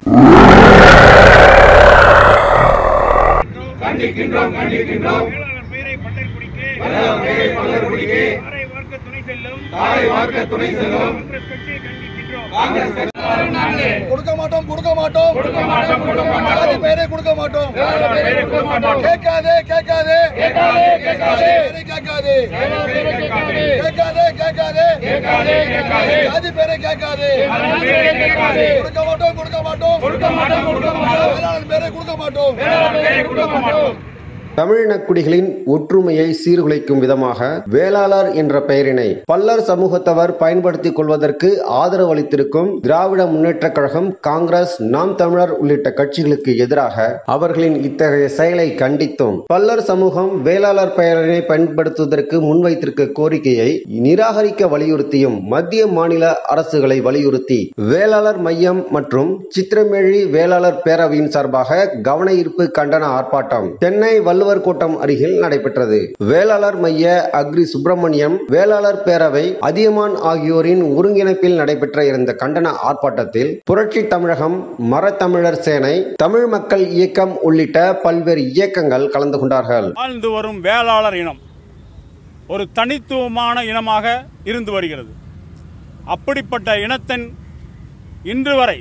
கண்டிக்கின்றோம் கண்டிக்கின்றோம் வேளாளர் பெயரை பட்டர்குடிக்கு வேளாளர் பெயரை பல்லர்குடிக்கு தாரை வார்க்க துணை செல்லும் தாரை வார்க்க துணை செல்லும் காங்கிரஸ் கட்சியை கண்டிக்கின்றோம் காங்கிரஸ் கட்சி கொடுக்க மாட்டோம் கொடுக்க மாட்டோம் கொடுக்க மாட்டோம் கொடுக்க மாட்டோம் ஜாதி பெயரை கொடுக்க மாட்டோம் வேளாளர் பெயரை கொடுக்க மாட்டோம் கேட்காதே கேட்காதே கேட்காதே கேட்காதே பெயரை கேட்காதே வேளாளர் பெயரை கேட்காதே கேட்காதே கேட்காதே கேட்காதே கேட்காதே ஜாதி பெயரை கேட்காதே வேளாளர் பெயரை கேட்காதே கொடுக்க மாட்டோம் கொடுக்க மாட்டோம் கொடுக்க மாட்டோம் கொடுக்க மாட்டோம் வேளாண் பெயரை கொடுக்க மாட்டோம் வேளாளர் பெயரை கொடுக்க மாட்டோம் தமிழின குடிகளின் ஒற்றுமையை சீர்குலைக்கும் விதமாக வேளாளர் என்ற பெயரினை பல்லர் சமூகத்தவர் பயன்படுத்திக் கொள்வதற்கு ஆதரவு அளித்திருக்கும் திராவிட முன்னேற்றக் கழகம் காங்கிரஸ் நாம் தமிழர் உள்ளிட்ட கட்சிகளுக்கு எதிராக அவர்களின் இத்தகைய செயலை கண்டித்தும் பல்லர் சமூகம் வேளாளர் பெயரினை பயன்படுத்துவதற்கு முன்வைத்திருக்க கோரிக்கையை நிராகரிக்க வலியுறுத்தியும் மத்திய மாநில அரசுகளை வலியுறுத்தி வேளாளர் மையம் மற்றும் சித்திரமேழி வேளாளர் பேரவையின் சார்பாக கவன ஈர்ப்பு கண்டன ஆர்ப்பாட்டம் சென்னை வள்ளுவர் கோட்டம் அருகில் நடைபெற்றது வேளாளர் மைய அக்ரி சுப்பிரமணியம் வேளாளர் பேரவை அதியமான் ஆகியோரின் ஒருங்கிணைப்பில் நடைபெற்ற இருந்த கண்டன ஆர்ப்பாட்டத்தில் புரட்சி தமிழகம் மரத்தமிழர் சேனை தமிழ் மக்கள் இயக்கம் உள்ளிட்ட பல்வேறு இயக்கங்கள் கலந்து கொண்டார்கள் வாழ்ந்து வரும் வேளாளர் இனம் ஒரு தனித்துவமான இனமாக இருந்து வருகிறது அப்படிப்பட்ட இனத்தின் இன்று வரை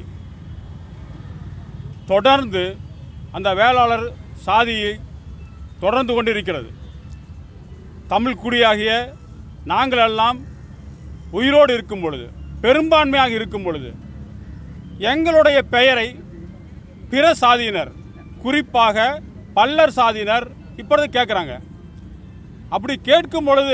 தொடர்ந்து அந்த வேளாளர் சாதியை தொடர்ந்து கொண்டிருக்கிறது தமிழ் குடியாகிய நாங்கள் எல்லாம் உயிரோடு இருக்கும் பொழுது பெரும்பான்மையாக இருக்கும் பொழுது எங்களுடைய பெயரை பிற சாதியினர் குறிப்பாக பல்லர் சாதியினர் இப்பொழுது கேட்குறாங்க அப்படி கேட்கும் பொழுது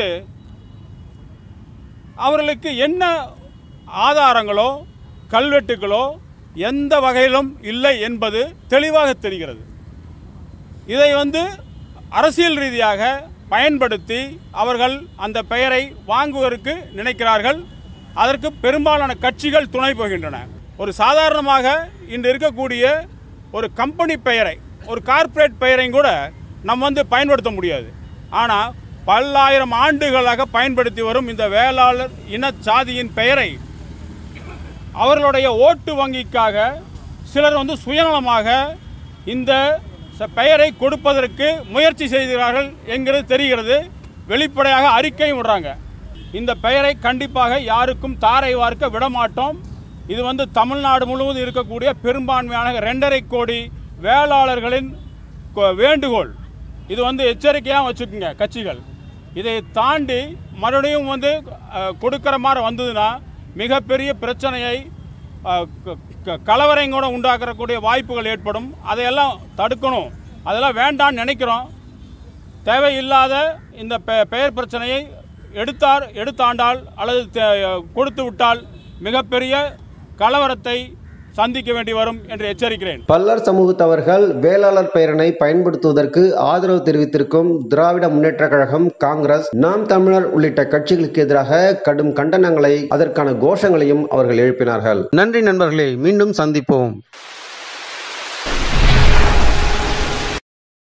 அவர்களுக்கு என்ன ஆதாரங்களோ கல்வெட்டுகளோ எந்த வகையிலும் இல்லை என்பது தெளிவாக தெரிகிறது இதை வந்து அரசியல் ரீதியாக பயன்படுத்தி அவர்கள் அந்த பெயரை வாங்குவதற்கு நினைக்கிறார்கள் அதற்கு பெரும்பாலான கட்சிகள் துணை போகின்றன ஒரு சாதாரணமாக இன்று இருக்கக்கூடிய ஒரு கம்பெனி பெயரை ஒரு கார்ப்பரேட் பெயரையும் கூட நம்ம வந்து பயன்படுத்த முடியாது ஆனால் பல்லாயிரம் ஆண்டுகளாக பயன்படுத்தி வரும் இந்த வேளாளர் இன சாதியின் பெயரை அவர்களுடைய ஓட்டு வங்கிக்காக சிலர் வந்து சுயநலமாக இந்த ச- பெயரை கொடுப்பதற்கு முயற்சி செய்கிறார்கள் என்கிறது தெரிகிறது வெளிப்படையாக அறிக்கையும் விடுறாங்க இந்த பெயரை கண்டிப்பாக யாருக்கும் தாரை வார்க்க விடமாட்டோம் இது வந்து தமிழ்நாடு முழுவதும் இருக்கக்கூடிய பெரும்பான்மையான ரெண்டரை கோடி வேளாளர்களின் கொ- வேண்டுகோள் இது வந்து எச்சரிக்கையாக வச்சுக்கோங்க கட்சிகள் இதை தாண்டி மறுபடியும் வந்து அஹ், கொடுக்கிற மாதிரி வந்ததுன்னா மிகப்பெரிய பிரச்சனையை அஹ், க- க- கலவரம் கூட உண்டாக்கக்கூடிய வாய்ப்புகள் ஏற்படும் அதையெல்லாம் தடுக்கணும் அதெல்லாம் வேண்டாம்னு நினைக்கிறோம் தேவையில்லாத இந்த பெ- பெயர் பிரச்சனையை எடுத்தார் எடுத்தாண்டால் அல்லது தே- கொடுத்து விட்டால் மிகப்பெரிய கலவரத்தை சந்திக்க வேண்டி வரும் என்று எச்சரிக்கிறேன் பல்லர் சமூகத்தவர்கள் வேளாளர் பெயரினை பயன்படுத்துவதற்கு ஆதரவு தெரிவித்திருக்கும் திராவிட முன்னேற்றக் கழகம் காங்கிரஸ் நாம் தமிழர் உள்ளிட்ட கட்சிகளுக்கு எதிராக கடும் கண்டனங்களை அதற்கான கோஷங்களையும் அவர்கள் எழுப்பினார்கள் நன்றி நண்பர்களே மீண்டும் சந்திப்போம்